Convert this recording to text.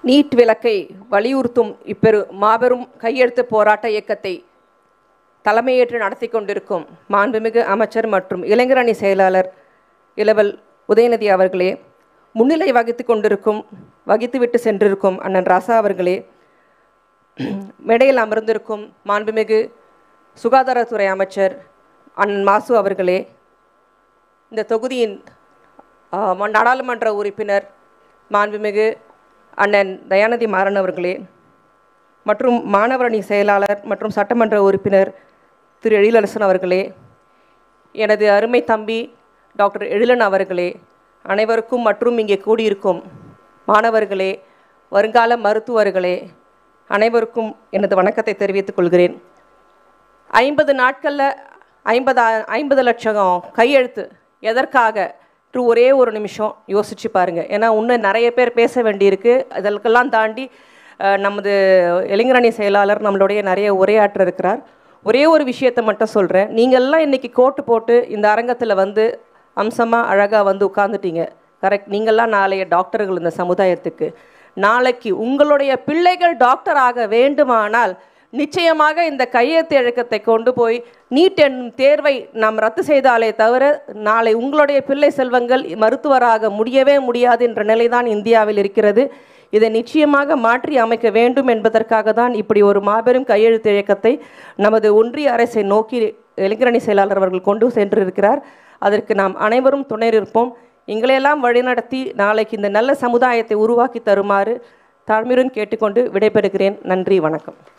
NEET விலக்கை வலியுறுத்தும் இப்பெரு மாபெரும் கையெழுத்து போராட்ட இயக்கத்தை தலைமையேற்று நடத்தி கொண்டிருக்கும் மாண்புமிகு அமைச்சர் மற்றும் இளைஞரணி செயலாளர் இளவல் உதயநிதி அவர்களே முன்னிலை வகித்து கொண்டிருக்கும் வகித்துவிட்டு சென்றிருக்கும் அண்ணன் ராசா அவர்களே மேடையில் அமர்ந்திருக்கும் மாண்புமிகு சுகாதாரத்துறை அமைச்சர் அண்ணன் மாசு அவர்களே இந்த தொகுதியின் ஆ, ம- நாடாளுமன்ற உறுப்பினர் மாண்புமிகு அண்ணன் தயாநிதி மாறன் அவர்களே மற்றும் மாணவரணி செயலாளர் மற்றும் சட்டமன்ற உறுப்பினர் திரு எழிலரசன் அவர்களே எனது அருமை தம்பி டாக்டர் எழிலன் அவர்களே அனைவருக்கும் மற்றும் இங்கே கூடியிருக்கும் மாணவர்களே வருங்கால மருத்துவர்களே அனைவருக்கும் எனது வணக்கத்தை தெரிவித்துக் கொள்கிறேன் ஐம்பது நாட்களில் ஐம்பது ஐம்பது லட்சம் கையெழுத்து எதற்காக ட்ரூ ஒரே ஒரு நிமிஷம் யோசிச்சு பாருங்க ஏன்னா இன்னும் நிறைய பேர் பேச வேண்டியிருக்கு இதற்கெல்லாம் தாண்டி அஹ், நமது இளைஞரணி செயலாளர் நம்மளுடைய நிறைய உரையாற்ற இருக்கிறார் ஒரே ஒரு விஷயத்தை மட்டும் சொல்கிறேன் நீங்கள்லாம் இன்னைக்கு கோட்டு போட்டு இந்த அரங்கத்தில் வந்து அம்சமாக அழகாக வந்து உட்காந்துட்டீங்க கரெக்ட் நீங்கள்லாம் நாளைய டாக்டர்கள் இந்த சமுதாயத்துக்கு நாளைக்கு உங்களுடைய பிள்ளைகள் டாக்டர் ஆக வேண்டுமானால் நிச்சயமாக இந்த கையெழுத்து இழக்கத்தை கொண்டு போய் நீட் என்னும் தேர்வை நாம் ரத்து செய்தாலே தவிர நாளை உங்களுடைய பிள்ளை செல்வங்கள் மருத்துவராக முடியவே முடியாது என்ற நிலைதான் இந்தியாவில் இருக்கிறது இதை நிச்சயமாக மாற்றி அமைக்க வேண்டும் என்பதற்காக தான் இப்படி ஒரு மாபெரும் கையெழுத்து இயக்கத்தை நமது ஒன்றிய அரசை நோக்கி இளைஞரணி செயலாளர் அவர்கள் கொண்டு சென்றிருக்கிறார் அதற்கு நாம் அனைவரும் துணை இருப்போம் எங்களையெல்லாம் வழிநடத்தி நாளைக்கு இந்த நல்ல சமுதாயத்தை உருவாக்கி தருமாறு தாழ்மையுடன் கேட்டுக்கொண்டு விடைபெறுகிறேன் நன்றி வணக்கம்